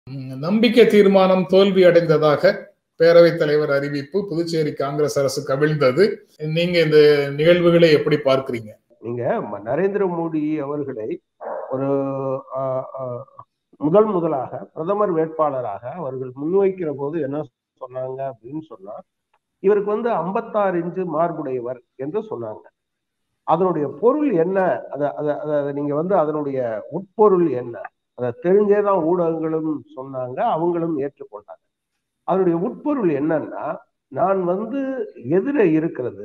ம், நம்பிக்கை தீர்மானம் தோல்வி அடைந்ததாக பேரவைத் தலைவர் அறிவிப்பு புதுச்சேரி காங்கிரஸ் அரசு கவிழ்ந்தது நீங்க இந்த நிகழ்வுகளை எப்படி பார்க்கிறீங்க நீங்க ம- நரேந்திர மோடி அவர்களை ஒரு ஆஹ், ஆஹ், முதல் முதலாக பிரதமர் வேட்பாளராக அவர்கள் முன்வைக்கிற போது என்ன சொன்னாங்க அப்படின்னு சொன்னா இவருக்கு வந்து 56 இன்ச்சு மார்புடையவர் என்று சொன்னாங்க அதனுடைய பொருள் என்ன அத அத அத அத நீங்க வந்து அதனுடைய உட்பொருள் என்ன அதை தெரிஞ்சேதான் ஊடகங்களும் சொன்னாங்க அவங்களும் ஏற்றுக்கொண்டாங்க அதனுடைய உட்பொருள் என்னன்னா நான் வந்து எதிர இருக்கிறது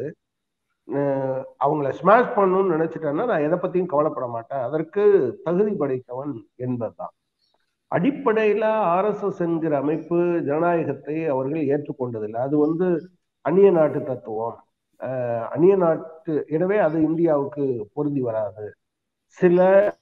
அஹ் அவங்கள ஸ்மாஷ் பண்ணணும்னு நினைச்சிட்டேன்னா நான் எதை பத்தியும் கவலைப்பட மாட்டேன் அதற்கு தகுதி படைத்தவன் என்பதுதான் அடிப்படையில ஆர்எஸ்எஸ் என்கிற அமைப்பு ஜனநாயகத்தை அவர்கள் ஏற்றுக்கொண்டதில்லை அது வந்து அந்நிய நாட்டு தத்துவம் அஹ் அந்நிய நாட்டு எனவே அது இந்தியாவுக்கு பொருந்தி வராது சில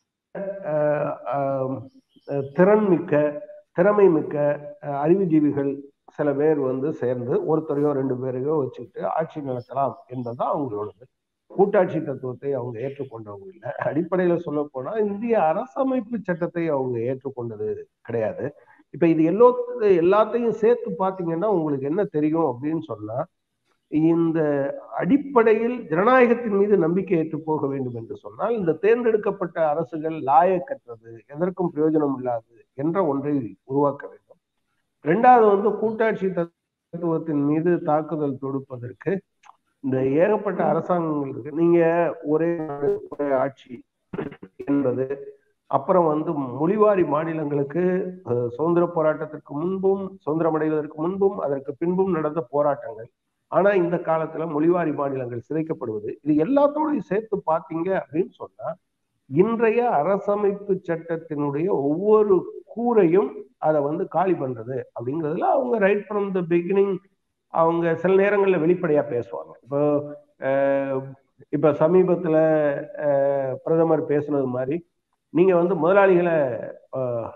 அஹ், ஆம், அஹ், திறன்மிக்க திறமை மிக்க அஹ், அறிவுஜீவிகள் சில பேர் வந்து சேர்ந்து ஒருத்தரையோ ரெண்டு பேரையோ வச்சுக்கிட்டு ஆட்சி நடத்தலாம் என்பதுதான் அவங்களோடது கூட்டாட்சி தத்துவத்தை அவங்க ஏற்றுக்கொண்டவங்க இல்லை அடிப்படையில சொல்ல போனா இந்திய அரசமைப்பு சட்டத்தை அவங்க ஏற்றுக்கொண்டது கிடையாது இப்ப இது எல்லோ எல்லாத்தையும் சேர்த்து பாத்தீங்கன்னா உங்களுக்கு என்ன தெரியும் அப்படின்னு சொன்னா இந்த அடிப்படையில் ஜனநாயகத்தின் மீது நம்பிக்கை ஏற்று போக வேண்டும் என்று சொன்னால் இந்த தேர்ந்தெடுக்கப்பட்ட அரசுகள் லாயக்கற்றது எதற்கும் பிரயோஜனம் இல்லாது என்ற ஒன்றை உருவாக்க வேண்டும் ரெண்டாவது வந்து கூட்டாட்சி தத்துவத்தின் மீது தாக்குதல் தொடுப்பதற்கு இந்த ஏகப்பட்ட அரசாங்கங்கள் இருக்கு நீங்க ஒரே நாடு, ஒரே ஆட்சி என்பது அப்புறம் வந்து மொழிவாரி மாநிலங்களுக்கு அஹ், சுதந்திர போராட்டத்திற்கு முன்பும் சுதந்திரம் அடைவதற்கு முன்பும் அதற்கு பின்பும் நடந்த போராட்டங்கள் ஆனா இந்த காலத்துல மொழிவாரி மாநிலங்கள் சிதைக்கப்படுவது இது எல்லாத்தோடையும் சேர்த்து பாத்தீங்க அப்படின்னு சொன்னா இன்றைய அரசமைப்பு சட்டத்தினுடைய ஒவ்வொரு கூரையும் அதை வந்து காலி பண்றது அப்படிங்கிறதுல அவங்க ரைட் ஃப்ரம் த பிகினிங் அவங்க சில நேரங்கள்ல வெளிப்படையா பேசுவாங்க இப்போ அஹ், இப்ப சமீபத்துல அஹ், பிரதமர் பேசுனது மாதிரி நீங்க வந்து முதலாளிகளை அஹ்,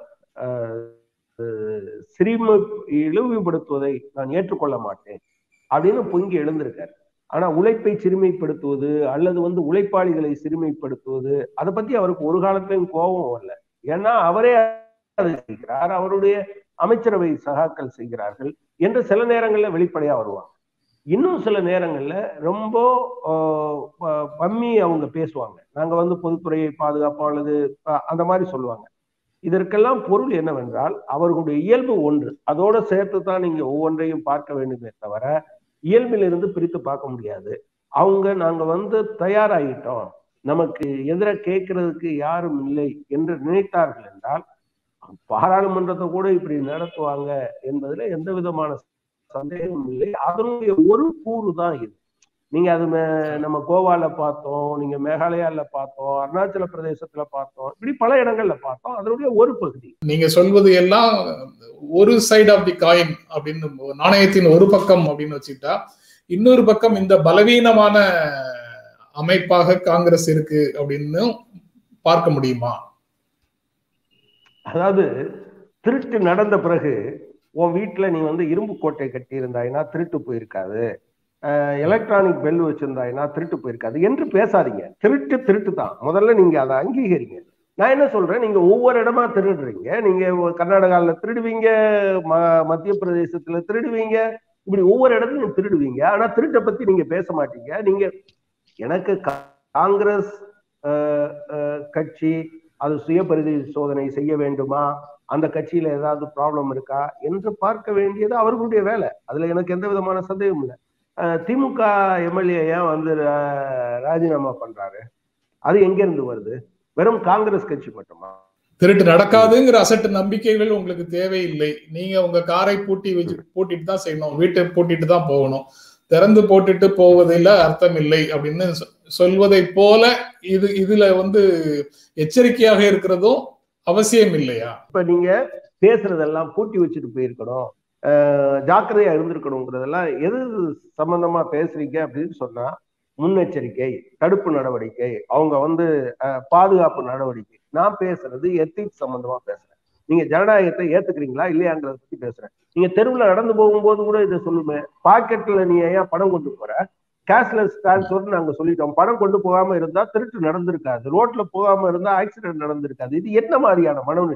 அஹ், சிறும இழிவுபடுத்துவதை நான் ஏற்றுக்கொள்ள மாட்டேன் அப்படின்னு பொங்கி எழுந்திருக்காரு ஆனா உழைப்பை சிறுமைப்படுத்துவது அல்லது வந்து உழைப்பாளிகளை சிறுமைப்படுத்துவது அதை பத்தி அவருக்கு ஒரு காலத்திலையும் கோபம் வரல ஏன்னா அவரே அதை செய்கிறார் அவருடைய அமைச்சரவை சகாக்கள் செய்கிறார்கள் என்று சில நேரங்கள்ல வெளிப்படையா வருவாங்க இன்னும் சில நேரங்கள்ல ரொம்ப ஆஹ், ப- பம்மி அவங்க பேசுவாங்க நாங்க வந்து பொதுத்துறையை பாதுகாப்போம் அல்லது அஹ், அந்த மாதிரி சொல்லுவாங்க இதற்கெல்லாம் பொருள் என்னவென்றால் அவர்களுடைய இயல்பு ஒன்று அதோட சேர்த்து தான் நீங்க ஒவ்வொன்றையும் பார்க்க வேண்டுமே தவிர இயல்பிலிருந்து பிரித்து பார்க்க முடியாது அவங்க நாங்க வந்து தயாராகிட்டோம் நமக்கு எதிர கேட்கறதுக்கு யாரும் இல்லை என்று நினைத்தார்கள் என்றால் பாராளுமன்றத்தை கூட இப்படி நடத்துவாங்க என்பதுல எந்த விதமான சந்தேகமும் இல்லை அதனுடைய ஒரு கூறு தான் இது நீங்க அது மே- நம்ம கோவால பார்த்தோம் நீங்க மேகாலயால பார்த்தோம் அருணாச்சல பிரதேசத்துல பார்த்தோம் இப்படி பல இடங்கள்ல பார்த்தோம் அதனுடைய ஒரு பகுதி நீங்க சொல்வது எல்லாம் ஒரு சைடு ஆஃப் தி காயின் அப்படின்னு நாணயத்தின் ஒரு பக்கம் அப்படின்னு வச்சுக்கிட்டா இன்னொரு பக்கம் இந்த பலவீனமான அமைப்பாக காங்கிரஸ் இருக்கு அப்படின்னு பார்க்க முடியுமா அதாவது திருட்டு நடந்த பிறகு உன் வீட்டுல நீ வந்து இரும்பு கோட்டை கட்டி இருந்தாய்னா திருட்டு போயிருக்காது எலக்ட்ரானிக் பெல் வச்சிருந்தாய்னா திருட்டு போயிருக்காது என்று பேசாதீங்க திருட்டு திருட்டு தான் முதல்ல நீங்க அதை அங்கீகரிங்க நான் என்ன சொல்றேன் நீங்க ஒவ்வொரு இடமா திருடுறீங்க நீங்க கர்நாடகால திருடுவீங்க ம- மத்திய பிரதேசத்துல திருடுவீங்க இப்படி ஒவ்வொரு இடத்துலயும் திருடுவீங்க ஆனா திருட்டை பத்தி நீங்க பேச மாட்டீங்க நீங்க எனக்கு கா- காங்கிரஸ் அஹ், அஹ், கட்சி அது சுய பரிசோதனை செய்ய வேண்டுமா அந்த கட்சியில ஏதாவது ப்ராப்ளம் இருக்கா என்று பார்க்க வேண்டியது அவர்களுடைய வேலை அதுல எனக்கு எந்த விதமான சந்தேகமும் இல்லை அஹ், திமுக எம்எல்ஏ ஏன் வந்து ரா- ராஜினாமா பண்றாரு அது எங்க இருந்து வருது வெறும் காங்கிரஸ் கட்சி மட்டுமா திருட்டு நடக்காதுங்கிற அசட்டு நம்பிக்கைகள் உங்களுக்கு தேவையில்லை நீங்க உங்க காரை பூட்டி வச்சு பூட்டிட்டு தான் செய்யணும் வீட்டை பூட்டிட்டு தான் போகணும் திறந்து போட்டுட்டு போவதில் அர்த்தம் இல்லை அப்படின்னு சொ- சொல்வதை போல இது இதுல வந்து எச்சரிக்கையாக இருக்கிறதும் அவசியம் இல்லையா இப்ப நீங்க பேசுறதெல்லாம் பூட்டி வச்சுட்டு போயிருக்கணும் அஹ், ஜாக்கிரதையா இருந்திருக்கணுங்கிறதெல்லாம் எது சம்பந்தமா பேசுறீங்க அப்படின்னு சொன்னா முன்னெச்சரிக்கை தடுப்பு நடவடிக்கை அவங்க வந்து அஹ், பாதுகாப்பு நடவடிக்கை நான் பேசுறது எத்திக்ஸ் சம்பந்தமா பேசுறேன் நீங்க ஜனநாயகத்தை ஏத்துக்கிறீங்களா இல்லையாங்கிறத பத்தி பேசுறேன் நீங்க தெருவுல நடந்து போகும்போது கூட இதை சொல்லுமே பாக்கெட்ல நீ ஏன் பணம் கொண்டு போற கேஷ்லெஸ் டிரான்ஸ்ஃபர் நாங்க சொல்லிட்டோம் பணம் கொண்டு போகாம இருந்தா திருட்டு நடந்திருக்காது ரோட்ல போகாம இருந்தா ஆக்சிடென்ட் நடந்திருக்காது இது என்ன மாதிரியான மனநிலை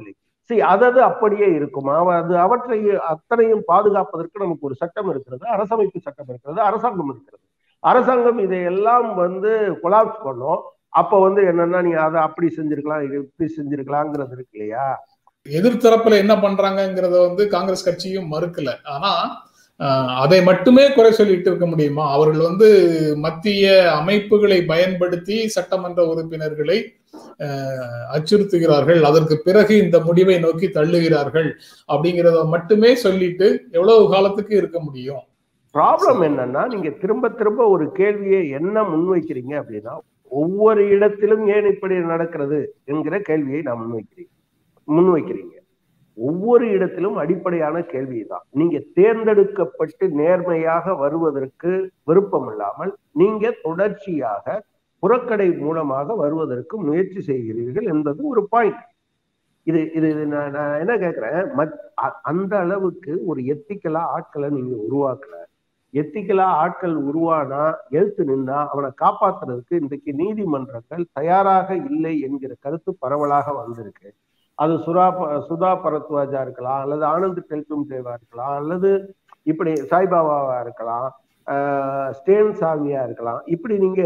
சரி அதது அப்படியே இருக்குமா அது அவற்றை அத்தனையும் பாதுகாப்பதற்கு நமக்கு ஒரு சட்டம் இருக்கிறது அரசமைப்பு சட்டம் இருக்கிறது அரசாங்கம் இருக்கிறது அரசாங்கம் இதையெல்லாம் வந்து கொலாப்ஸ் பண்ணும் அப்ப வந்து என்னன்னா நீ அதை அப்படி செஞ்சிருக்கலாம் இது இப்படி செஞ்சிருக்கலாங்கிறது இருக்கு இல்லையா எதிர்த்தரப்புல என்ன பண்றாங்கங்கிறத வந்து காங்கிரஸ் கட்சியும் மறுக்கல ஆனா அதை மட்டுமே குறை சொல்லிட்டு இருக்க முடியுமா அவர்கள் வந்து மத்திய அமைப்புகளை பயன்படுத்தி சட்டமன்ற உறுப்பினர்களை அச்சுறுத்துகிறார்கள் அதற்கு பிறகு இந்த முடிவை நோக்கி தள்ளுகிறார்கள் அப்படிங்கிறத மட்டுமே சொல்லிட்டு எவ்வளவு காலத்துக்கு இருக்க முடியும் ப்ராப்ளம் என்னன்னா நீங்க திரும்ப திரும்ப ஒரு கேள்வியை என்ன முன்வைக்கிறீங்க அப்படின்னா ஒவ்வொரு இடத்திலும் ஏன் இப்படி நடக்கிறது என்கிற கேள்வியை நான் முன்வைக்கிறீங்க முன்வைக்கிறீங்க ஒவ்வொரு இடத்திலும் அடிப்படையான கேள்வி தான் நீங்க தேர்ந்தெடுக்கப்பட்டு நேர்மையாக வருவதற்கு விருப்பம் இல்லாமல் நீங்க தொடர்ச்சியாக புறக்கடை மூலமாக வருவதற்கு முயற்சி செய்கிறீர்கள் என்பது ஒரு பாயிண்ட் இது இது நான் நான் என்ன கேட்கிறேன் அந்த அளவுக்கு ஒரு எத்திக்கலா ஆட்களை நீங்க உருவாக்கல எத்திக்கலா ஆட்கள் உருவானா எழுத்து நின்னா அவனை காப்பாத்துறதுக்கு இன்றைக்கு நீதிமன்றங்கள் தயாராக இல்லை என்கிற கருத்து பரவலாக வந்திருக்கு அது சுரா சுதா பரத்வாஜா இருக்கலாம் அல்லது ஆனந்த் டெல்கும் தேவா இருக்கலாம் அல்லது இப்படி சாய்பாபாவா இருக்கலாம் ஸ்டேன் சாமியா இருக்கலாம் இப்படி நீங்க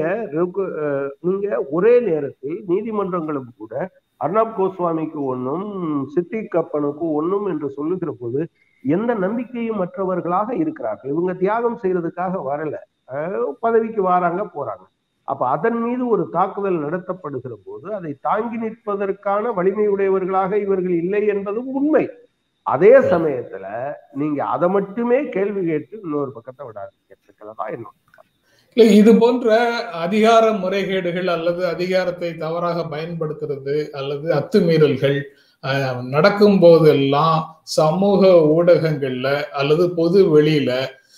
நீங்க ஒரே நேரத்தில் நீதிமன்றங்களும் கூட அர்ணாப் கோஸ்வாமிக்கு ஒன்றும் சித்திக் கப்பனுக்கு ஒன்றும் என்று சொல்லுகிற போது எந்த நம்பிக்கையும் மற்றவர்களாக இருக்கிறார்கள் இவங்க தியாகம் செய்யறதுக்காக வரல பதவிக்கு வராங்க போறாங்க அப்ப அதன் மீது ஒரு தாக்குதல் நடத்தப்படுகிற போது அதை தாங்கி நிற்பதற்கான வலிமை உடையவர்களாக இவர்கள் இல்லை என்பதும் உண்மை அதே சமயத்துல நீங்க அதை மட்டுமே கேள்வி கேட்டு இன்னொரு பக்கத்தை விடாதீங்க என்னோட இல்லை இது போன்ற அதிகார முறைகேடுகள் அல்லது அதிகாரத்தை தவறாக பயன்படுத்துறது அல்லது அத்துமீறல்கள் நடக்கும் போதெல்லாம் சமூக ஊடகங்கள்ல அல்லது பொது வெளியில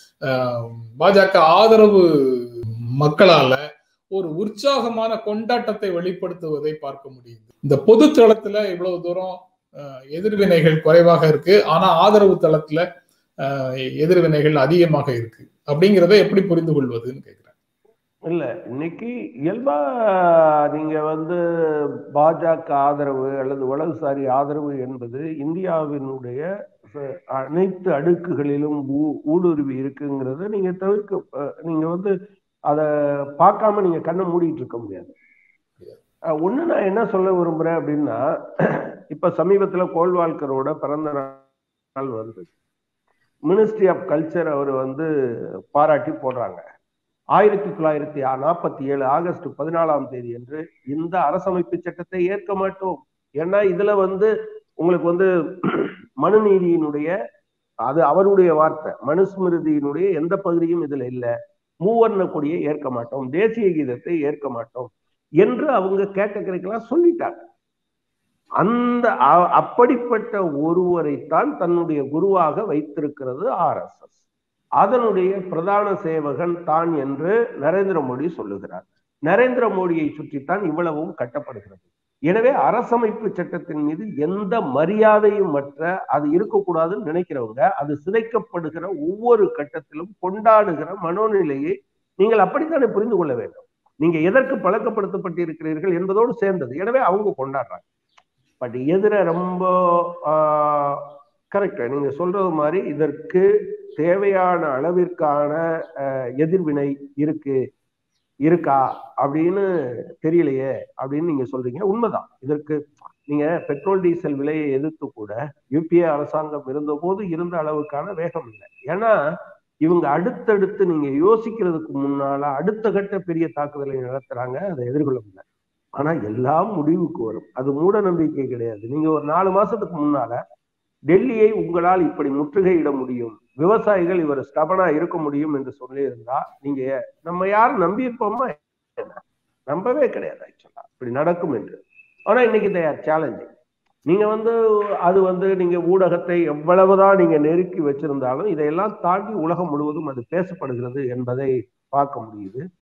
பாஜக ஆதரவு மக்களால ஒரு உற்சாகமான கொண்டாட்டத்தை வெளிப்படுத்துவதை பார்க்க முடியுது இந்த பொது தளத்துல இவ்வளவு தூரம் எதிர்வினைகள் குறைவாக இருக்கு ஆனா ஆதரவு தளத்துல எதிர்வினைகள் அதிகமாக இருக்கு அப்படிங்கிறத எப்படி புரிந்து கொள்வதுன்னு கேட்கிறேன் இல்ல இன்னைக்கு இயல்பா நீங்க வந்து பாஜக ஆதரவு அல்லது வலதுசாரி ஆதரவு என்பது இந்தியாவினுடைய அனைத்து அடுக்குகளிலும் ஊடுருவி இருக்குங்கிறத நீங்க தவிர்க்க நீங்க வந்து அதை பார்க்காம நீங்க கண்ணை மூடிட்டு இருக்க முடியாது ஒண்ணு நான் என்ன சொல்ல விரும்புறேன் அப்படின்னா இப்ப சமீபத்துல கோல்வால்கரோட பிறந்த நாள் வருது மினிஸ்ட்ரி ஆஃப் கல்ச்சர் அவர் வந்து பாராட்டி போடுறாங்க ஆயிரத்தி தொள்ளாயிரத்தி நாற்பத்தி ஏழு ஆகஸ்ட் பதினாலாம் தேதி என்று இந்த அரசமைப்பு சட்டத்தை ஏற்க மாட்டோம் ஏன்னா இதுல வந்து உங்களுக்கு வந்து மனுநீதியினுடைய அது அவருடைய வார்த்தை மனுஸ்மிருதியினுடைய எந்த பகுதியும் இதுல இல்லை மூவர்ண கொடியை ஏற்க மாட்டோம் தேசிய கீதத்தை ஏற்க மாட்டோம் என்று அவங்க கேட்டகரிக்கெல்லாம் சொல்லிட்டாங்க அந்த அப்படிப்பட்ட ஒருவரைத்தான் தன்னுடைய குருவாக வைத்திருக்கிறது ஆர் எஸ் எஸ் அதனுடைய பிரதான சேவகன் தான் என்று நரேந்திர மோடி சொல்லுகிறார் நரேந்திர மோடியை சுற்றித்தான் இவ்வளவும் கட்டப்படுகிறது எனவே அரசமைப்பு சட்டத்தின் மீது எந்த மரியாதையும் மற்ற அது இருக்கக்கூடாதுன்னு நினைக்கிறவங்க அது சிதைக்கப்படுகிற ஒவ்வொரு கட்டத்திலும் கொண்டாடுகிற மனோநிலையை நீங்கள் அப்படித்தானே புரிந்து கொள்ள வேண்டும் நீங்க எதற்கு பழக்கப்படுத்தப்பட்டு இருக்கிறீர்கள் என்பதோடு சேர்ந்தது எனவே அவங்க கொண்டாடுறாங்க பட் எதிர ரொம்ப கரெக்ட் நீங்க சொல்றது மாதிரி இதற்கு தேவையான அளவிற்கான எதிர்வினை இருக்கு இருக்கா அப்படின்னு தெரியலையே அப்படின்னு நீங்க சொல்றீங்க உண்மைதான் இதற்கு நீங்க பெட்ரோல் டீசல் விலையை எதிர்த்து கூட யூபிஏ அரசாங்கம் இருந்த போது இருந்த அளவுக்கான வேகம் இல்லை ஏன்னா இவங்க அடுத்தடுத்து நீங்க யோசிக்கிறதுக்கு முன்னால அடுத்த கட்ட பெரிய தாக்குதலை நடத்துறாங்க அதை எதிர்கொள்ள முடியல ஆனா எல்லாம் முடிவுக்கு வரும் அது மூட நம்பிக்கை கிடையாது நீங்க ஒரு நாலு மாசத்துக்கு முன்னால டெல்லியை உங்களால் இப்படி முற்றுகையிட முடியும் விவசாயிகள் இவர் ஸ்டபனா இருக்க முடியும் என்று சொல்லி இருந்தா நீங்க நம்ம யாரும் நம்பி இருப்போமா நம்பவே கிடையாது ஆக்சுவலா இப்படி நடக்கும் என்று ஆனா இன்னைக்கு தயார் சேலஞ்சிங் நீங்க வந்து அது வந்து நீங்க ஊடகத்தை எவ்வளவுதான் நீங்க நெருக்கி வச்சிருந்தாலும் இதையெல்லாம் தாண்டி உலகம் முழுவதும் அது பேசப்படுகிறது என்பதை பார்க்க முடியுது